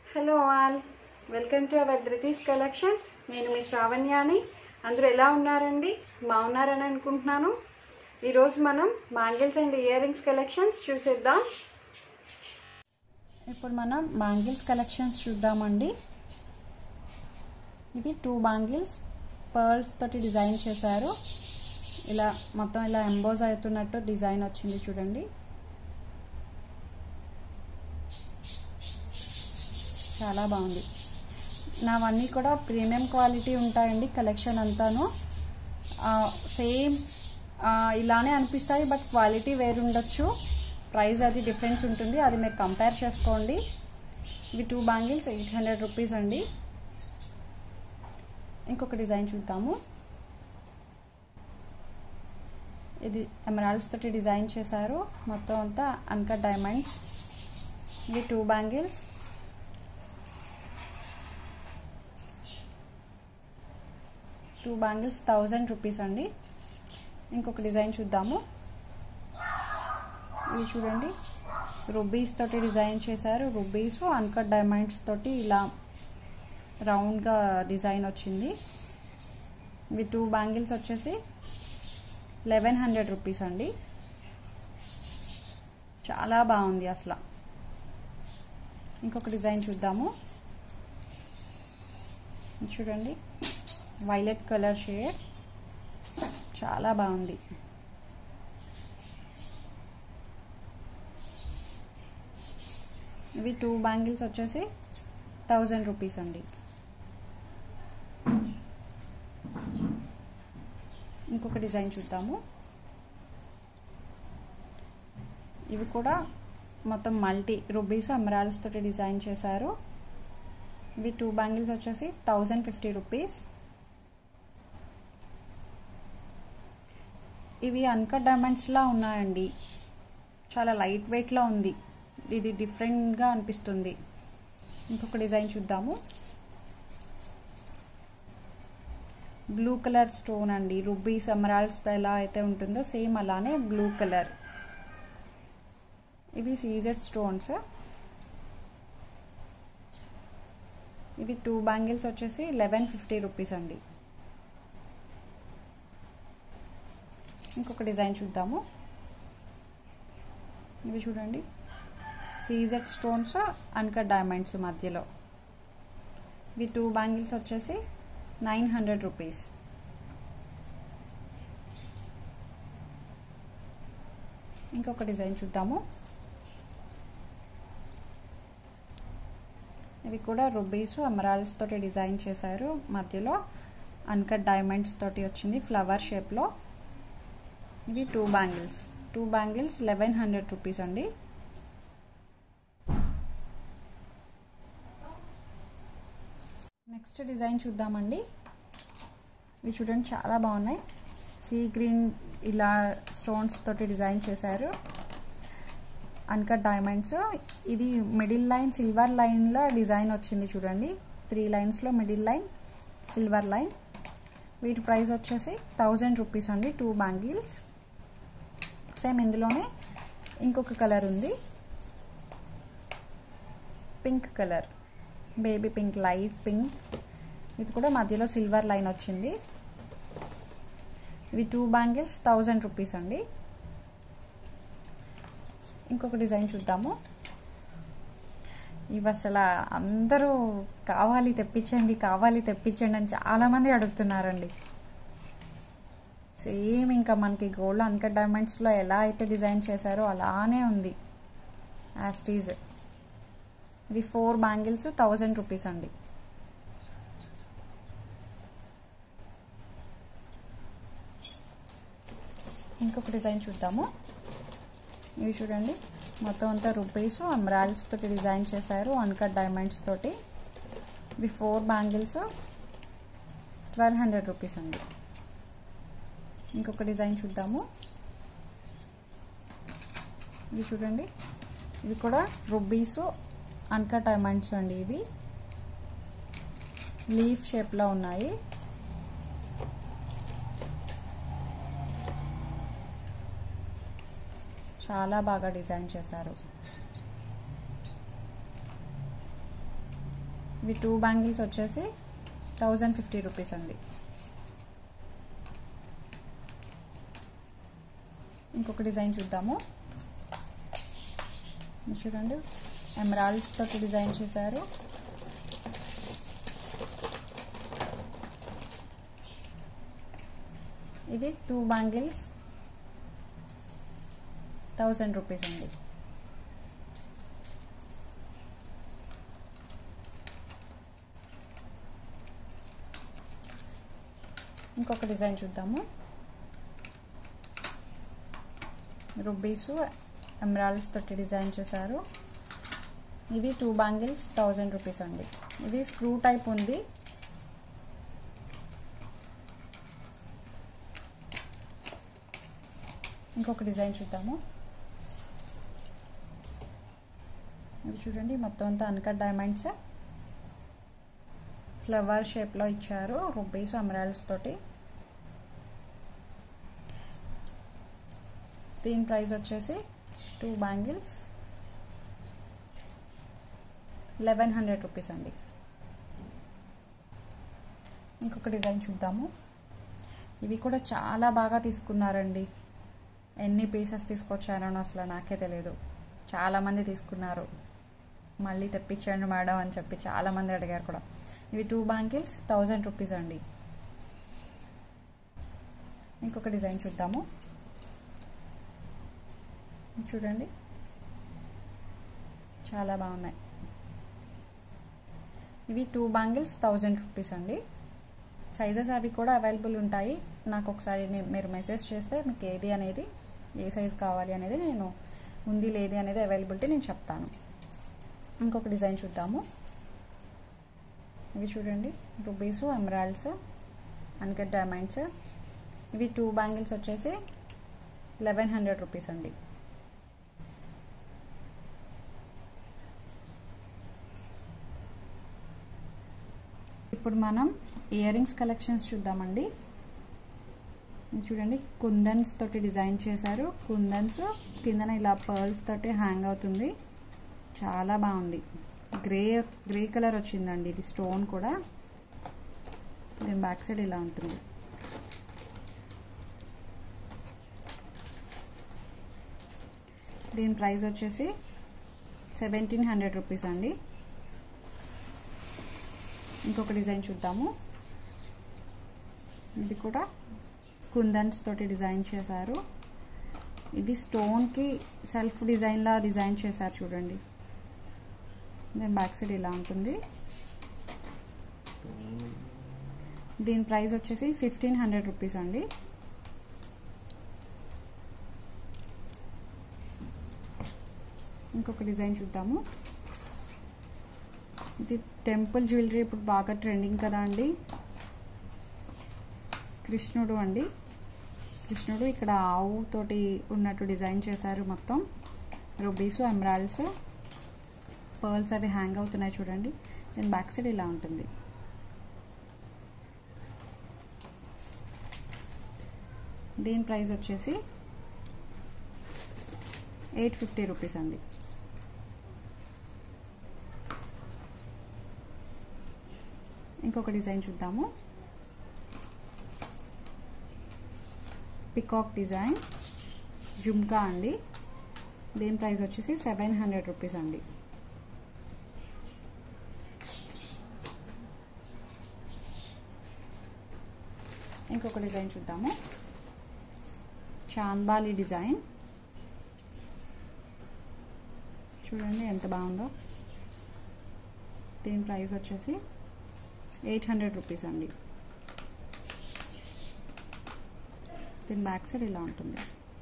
hello all welcome to our Dhruti's collections నేను మీ శ్రావణ్యాని అందరూ ఎలా ఉన్నారండి బాగున్నారని అనుకుంటున్నాను ఈరోజు మనం bangles and ear rings collections చూసేద్దాం ఇప్పుడు మనం బ్యాంగిల్స్ కలెక్షన్స్ చూద్దామండి ఇవి టూ బ్యాంగిల్స్ పర్ల్స్ తోటి డిజైన్ చేశారు ఇలా మొత్తం ఇలా ఎంబోజ్ అవుతున్నట్టు డిజైన్ వచ్చింది చూడండి చాలా బాగుంది నావన్నీ కూడా ప్రీమియం క్వాలిటీ ఉంటాయండి కలెక్షన్ అంతాను సేమ్ ఇలానే అనిపిస్తాయి బట్ క్వాలిటీ వేరు ఉండొచ్చు ప్రైస్ అది డిఫరెన్స్ ఉంటుంది అది మీరు కంపేర్ చేసుకోండి ఇవి two bangles eight hundred rupees అండి ఇంకొక డిజైన్ చూద్దాము ఇది ఎమరాల్డ్స్ తోటి డిజైన్ చేశారు మొత్తం అంతా అన్కట్ డైమండ్స్ ఇవి two bangles two bangles thousand rupees అండి ఇంకొక డిజైన్ చూద్దాము ఇవి చూడండి రుబీస్ తోటి డిజైన్ చేశారు రుబీస్ అన్కట్ డైమండ్స్ తోటి ఇలా రౌండ్గా డిజైన్ వచ్చింది ఇవి టూ బ్యాంగిల్స్ వచ్చేసి లెవెన్ హండ్రెడ్ రూపీస్ అండి చాలా బాగుంది అసలు ఇంకొక డిజైన్ చూద్దాము చూడండి వైలెట్ కలర్ షేడ్ చాలా బాగుంది ఇవి టూ బ్యాంగిల్స్ వచ్చేసి థౌజండ్ రూపీస్ అండి ఇంకొక డిజైన్ చూద్దాము ఇవి కూడా మొత్తం మల్టీ రుబీస్ ఎమరాల్స్ తోటి డిజైన్ చేశారు ఇవి టూ బ్యాంగిల్స్ వచ్చేసి థౌజండ్ ఫిఫ్టీ రూపీస్ ఇవి అన్కట్ డైమండ్స్లా ఉన్నాయండి చాలా లైట్ వెయిట్లో ఉంది ఇది డిఫరెంట్గా అనిపిస్తుంది ఇంకొక డిజైన్ చూద్దాము బ్లూ కలర్ స్టోన్ అండి రుబీస్ ఎమరాల్డ్స్ ఎలా అయితే ఉంటుందో సేమ్ అలానే బ్లూ కలర్ ఇవి సీజెడ్ స్టోన్స్ ఇవి టూ బ్యాంగిల్స్ వచ్చేసి లెవెన్ ఫిఫ్టీ రూపీస్ అండి ఇంకొక డిజైన్ చూద్దాము ఇవి చూడండి సీజెడ్ స్టోన్స్ అన్కట్ డైమండ్స్ మధ్యలో ఇవి టూ బ్యాంగిల్స్ వచ్చేసి నైన్ హండ్రెడ్ రూపీస్ ఇంకొక డిజైన్ చూద్దాము ఇవి కూడా రుబీస్ అమరాల్స్ తోటి డిజైన్ చేశారు మధ్యలో అన్కట్ డైమండ్స్ తోటి వచ్చింది ఫ్లవర్ షేప్లో ఇవి two bangles two bangles eleven hundred rupees అండి నెక్స్ట్ డిజైన్ చూద్దామండి ఇవి చూడండి చాలా బాగున్నాయి సీ గ్రీన్ ఇలా స్టోన్స్ తోటి డిజైన్ చేశారు అన్కట్ డైమండ్స్ ఇది మిడిల్ లైన్ సిల్వర్ లైన్లో డిజైన్ వచ్చింది చూడండి త్రీ లైన్స్లో మిడిల్ లైన్ సిల్వర్ లైన్ వీటి ప్రైస్ వచ్చేసి థౌజండ్ రూపీస్ అండి టూ బ్యాంగిల్స్ సేమ్ ఇందులోనే ఇంకొక కలర్ ఉంది pink colour baby pink light pink ఇది కూడా మధ్యలో సిల్వర్ లైన్ వచ్చింది ఇవి టూ బ్యాంగిల్స్ థౌజండ్ రూపీస్ అండి ఇంకొక డిజైన్ చూద్దాము ఇవి అసలు అందరూ కావాలి తెప్పించండి కావాలి తెప్పించండి అని చాలామంది అడుగుతున్నారండి సేమ్ ఇంకా మనకి గోల్డ్ అన్కట్ డైమండ్స్లో ఎలా అయితే డిజైన్ చేశారో అలానే ఉంది యాస్టీజ్ ఇవి ఫోర్ బ్యాంగిల్స్ థౌజండ్ రూపీస్ అండి ఇంకొక డిజైన్ చూద్దాము ఇవి చూడండి మొత్తం అంతా రూపీస్ అమ్రాల్స్ తోటి డిజైన్ చేశారు అన్కట్ డైమండ్స్ తోటి ఇవి four bangles twelve hundred rupees అండి ఇంకొక డిజైన్ చూద్దాము ఇవి చూడండి ఇవి కూడా రుబ్బీస్ అన్కట్ డైమండ్స్ అండి ఇవి లీఫ్ షేప్లో ఉన్నాయి చాలా బాగా డిజైన్ చేశారు ఇవి టూ బ్యాంగిల్స్ వచ్చేసి థౌజండ్ ఫిఫ్టీ రూపీస్ అండి ఇంకొక డిజైన్ చూద్దాము ఇది చూడండి ఎమరాల్డ్స్ తోటి డిజైన్ చేశారు ఇవి టూ బ్యాంగిల్స్ థౌజండ్ రూపీస్ అండి ఇంకొక డిజైన్ చూద్దాము రుబ్బీసు ఎమరాల్డ్స్ తోటి డిజైన్ చేశారు ఇవి టూ బ్యాంగిల్స్ థౌజండ్ రూపీస్ అండి ఇది స్క్రూ టైప్ ఉంది ఇంకొక డిజైన్ చూద్దాము ఇవి చూడండి మొత్తం అంతా అన్కట్ డైమండ్స్ ఫ్లవర్ షేప్లో ఇచ్చారు రుబ్బీస్ ఎమరాల్డ్స్ తోటి దీని ప్రైస్ వచ్చేసి two bangles eleven hundred rupees అండి ఇంకొక డిజైన్ చూద్దాము ఇవి కూడా చాలా బాగా తీసుకున్నారండి ఎన్ని పీసెస్ తీసుకొచ్చారో అసలు నాకే తెలియదు చాలామంది తీసుకున్నారు మళ్ళీ తెప్పించండి మేడం అని చెప్పి చాలామంది అడిగారు కూడా ఇవి టూ బ్యాంగిల్స్ థౌజండ్ రూపీస్ అండి ఇంకొక డిజైన్ చూద్దాము చూడండి చాలా బాగున్నాయి ఇవి టూ బ్యాంగిల్స్ థౌజండ్ రూపీస్ అండి సైజెస్ అవి కూడా అవైలబుల్ ఉంటాయి నాకు ఒకసారి మీరు మెసేజ్ చేస్తే మీకు ఏది అనేది ఏ సైజ్ కావాలి అనేది నేను ఉంది లేది అనేది అవైలబిలిటీ నేను చెప్తాను ఇంకొక డిజైన్ చూద్దాము ఇవి చూడండి రుబీసు ఎమరాల్డ్స్ అన్కట్ డైమండ్స్ ఇవి టూ బ్యాంగిల్స్ వచ్చేసి లెవెన్ హండ్రెడ్ రూపీస్ అండి ఇప్పుడు మనం ఇయర్ రింగ్స్ కలెక్షన్స్ చూద్దామండి చూడండి కుందన్స్ తోటి డిజైన్ చేశారు కుందన్స్ కిందన ఇలా పర్ల్స్ తోటి హ్యాంగ్ అవుతుంది చాలా బాగుంది గ్రే గ్రే కలర్ వచ్చిందండి ఇది స్టోన్ కూడా దీని బ్యాక్ సైడ్ ఇలా ఉంటుంది దీని ప్రైస్ వచ్చేసి సెవెంటీన్ హండ్రెడ్ రూపీస్ అండి ఇంకొక డిజైన్ చూద్దాము ఇది కూడా కుందన్స్ తోటి డిజైన్ చేశారు ఇది స్టోన్కి సెల్ఫ్ డిజైన్లా డిజైన్ చేశారు చూడండి దీని బ్యాక్ సైడ్ ఇలా ఉంటుంది దీని ప్రైస్ వచ్చేసి ఫిఫ్టీన్ హండ్రెడ్ రూపీస్ అండి ఇంకొక డిజైన్ చూద్దాము ఇది టెంపుల్ జ్యువెలరీ ఇప్పుడు బాగా ట్రెండింగ్ కదా అండి కృష్ణుడు అండి కృష్ణుడు ఇక్కడ ఆవు తోటి ఉన్నట్టు డిజైన్ చేశారు మొత్తం రుబీసు ఎమరాల్డ్స్ పర్ల్స్ అవి హ్యాంగ్ అవుతున్నాయి చూడండి దీని బ్యాక్ సైడ్ ఇలా ఉంటుంది దీని ప్రైస్ వచ్చేసి ఎయిట్ ఫిఫ్టీ రూపీస్ అండి ఇంకొక డిజైన్ చూద్దాము పికాక్ డిజైన్ జుమ్కా అండి దీని ప్రైస్ వచ్చేసి సెవెన్ హండ్రెడ్ రూపీస్ అండి ఇంకొక డిజైన్ చూద్దాము చాంబాలి డిజైన్ చూడండి ఎంత బాగుందో దీని ప్రైస్ వచ్చేసి ఎయిట్ హండ్రెడ్ రూపీస్ అండి దీని బ్యాక్ సైడ్ ఇలా ఉంటుంది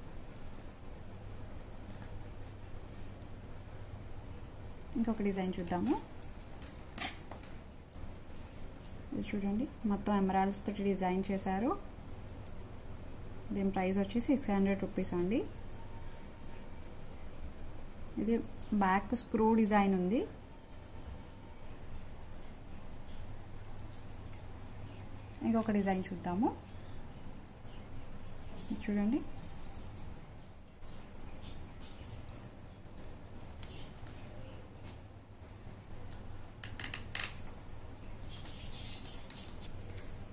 ఇంకొక డిజైన్ చూద్దాము ఇది చూడండి మొత్తం ఎమరాల్డ్స్ తోటి డిజైన్ చేశారు దీని ప్రైస్ వచ్చి సిక్స్ హండ్రెడ్ రూపీస్ అండి ఇది బ్యాక్ స్క్రూ డిజైన్ ఉంది ఇంకొక డిజైన్ చూద్దాము చూడండి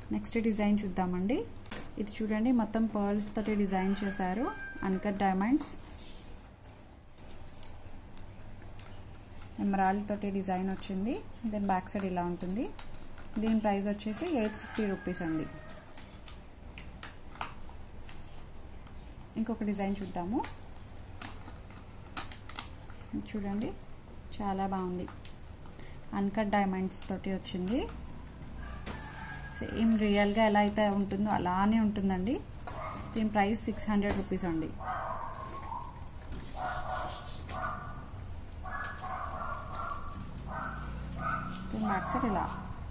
నెక్స్ట్ డిజైన్ చూద్దామండి ఇది చూడండి మొత్తం పర్ల్స్ తోటి డిజైన్ చేశారు అన్కట్ డైమండ్స్ ఎమరాల్డ్ తోటి డిజైన్ వచ్చింది దెన్ బ్యాక్ సైడ్ ఇలా ఉంటుంది దీని ప్రైస్ వచ్చేసి ఎయిట్ ఫిఫ్టీ రూపీస్ అండి ఇంకొక డిజైన్ చూద్దాము చూడండి చాలా బాగుంది అన్కట్ డైమండ్స్ తోటి వచ్చింది సేమ్ రియల్గా ఎలా అయితే ఉంటుందో అలానే ఉంటుందండి దీని ప్రైస్ సిక్స్ హండ్రెడ్ రూపీస్ అండి దీని బ్యాక్ సైడ్ ఇలా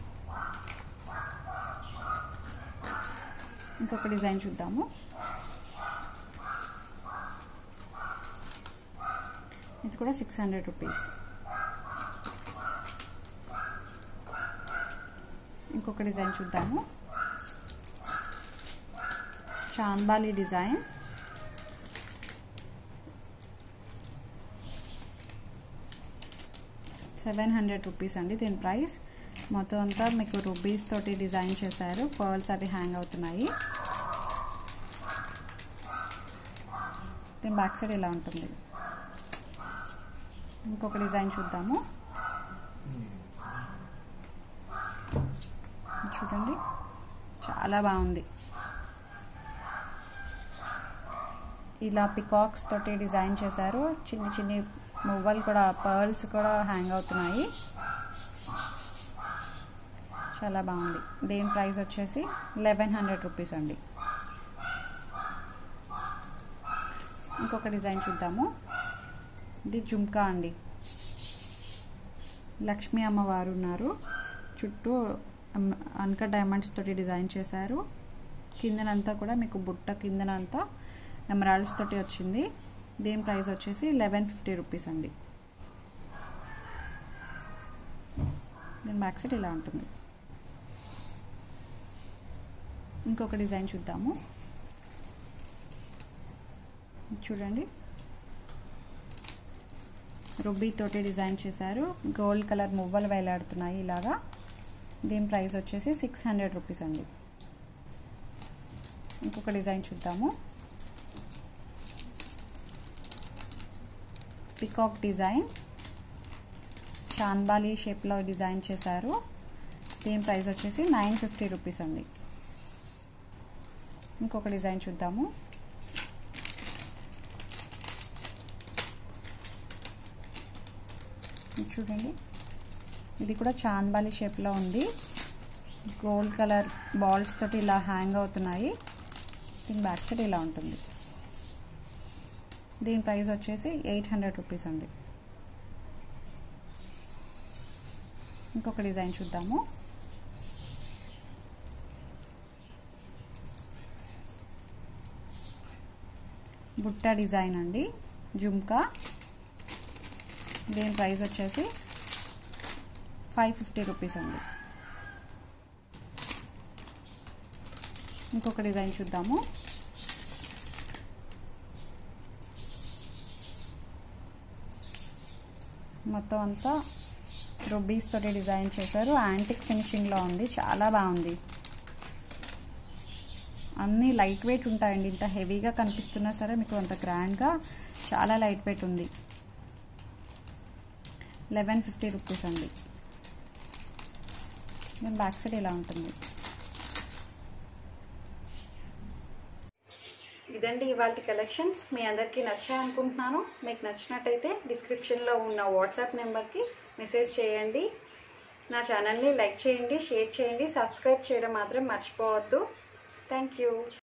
ఇంకొక డిజైన్ చూద్దాము ఇది కూడా సిక్స్ హండ్రెడ్ రూపీస్ ఇంకొక డిజైన్ చూద్దాము చాంబాలి డిజైన్ సెవెన్ హండ్రెడ్ రూపీస్ అండి దీని ప్రైస్ మొత్తం అంతా మీకు రూబీస్ తోటి డిజైన్ చేశారు పర్ల్స్ అవి హ్యాంగ్ అవుతున్నాయి దీని బ్యాక్ సైడ్ ఇలా ఉంటుంది ఇంకొక డిజైన్ చూద్దాము చూడండి చాలా బాగుంది ఇలా పికాక్స్ తోటి డిజైన్ చేశారు చిన్ని చిన్ని మువ్వలు కూడా పర్ల్స్ కూడా హ్యాంగ్ అవుతున్నాయి చాలా బాగుంది దీని ప్రైస్ వచ్చేసి లెవెన్ హండ్రెడ్ రూపీస్ అండి ఇంకొక డిజైన్ చూద్దాము ఇది జుమ్కా అండి లక్ష్మీ అమ్మవారు ఉన్నారు చుట్టూ అన్క డైమండ్స్ తోటి డిజైన్ చేశారు కిందనంతా కూడా మీకు బుట్ట కిందనంతా ఎమరాల్డ్స్ తోటి వచ్చింది దీని ప్రైస్ వచ్చేసి లెవెన్ ఫిఫ్టీ రూపీస్ అండి దీని బ్యాక్ సైడ్ ఇలా ఉంటుంది ఇంకొక డిజైన్ చూద్దాము చూడండి రుబ్బీ తోటి డిజైన్ చేశారు గోల్డ్ కలర్ మువ్వలు వేలాడుతున్నాయి ఇలాగా దీని ప్రైస్ వచ్చేసి సిక్స్ హండ్రెడ్ రూపీస్ అండి ఇంకొక డిజైన్ చూద్దాము పికాక్ డిజైన్ చాన్బాలి షేప్లో డిజైన్ చేశారు దీని ప్రైస్ వచ్చేసి నైన్ ఫిఫ్టీ రూపీస్ అండి ఇంకొక డిజైన్ చూద్దాము చూడండి ఇది కూడా చాంద్బాలి షేప్లో ఉంది గోల్డ్ కలర్ బాల్స్ తోటి ఇలా హ్యాంగ్ అవుతున్నాయి దీని బ్యాక్ సైడ్ ఇలా ఉంటుంది దీని ప్రైస్ వచ్చేసి ఎయిట్ హండ్రెడ్ రూపీస్ అండి ఇంకొక డిజైన్ చూద్దాము బుట్ట డిజైన్ అండి జుమ్కా దీని ప్రైస్ వచ్చేసి ఫైవ్ ఫిఫ్టీ రూపీస్ అండి ఇంకొక డిజైన్ చూద్దాము మొత్తం అంతా రుబీస్ తోటి డిజైన్ చేశారు యాంటిక్ ఫినిషింగ్లో ఉంది చాలా బాగుంది అన్నీ లైట్ వెయిట్ ఉంటాయండి ఇంత హెవీగా కనిపిస్తున్నా సరే మీకు అంత గ్రాండ్గా చాలా లైట్ వెయిట్ ఉంది లెవెన్ ఫిఫ్టీ రూపీస్ అండి నేను బ్యాక్ సైడ్ ఇలా ఉంటుంది ఇదండి ఇవాళ కలెక్షన్స్ మీ అందరికీ నచ్చాయి అనుకుంటున్నాను మీకు నచ్చినట్టయితే డిస్క్రిప్షన్లో ఉన్న వాట్సాప్ నెంబర్కి మెసేజ్ చేయండి నా ఛానల్ని లైక్ చేయండి షేర్ చేయండి సబ్స్క్రైబ్ చేయడం మాత్రం మర్చిపోవద్దు థ్యాంక్ యూ